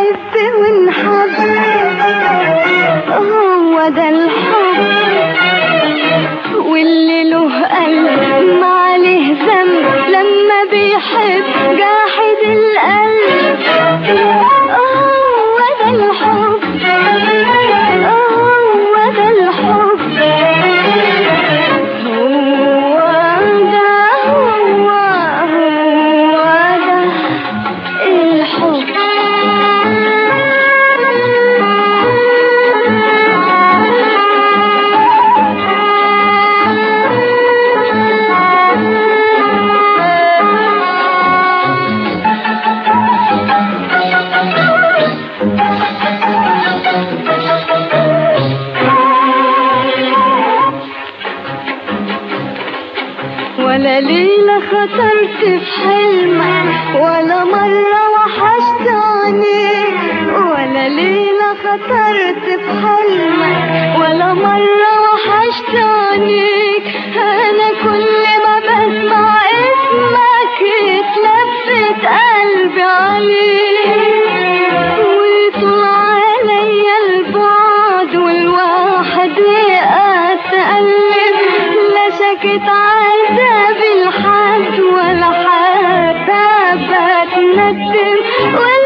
نحب ونحب هو ده الحب واللي له قلب ما عليه ذنب لما بيحب جاحد القلب هو ده الحب هو ده الحب هو ده هو هو ده الحب ولا ليلة خطرت في حلمك ولا مرة وحشت عينيك ولا ليلة خطرت في حلمك ولا مرة وحشت عينيك أنا كل ما بسمع اسمك يتلفت قلبي عليك ويطلع عليا البعد والواحد يقعد تقلب لا شكت عذاب الحد ولا حتى بتندم ولا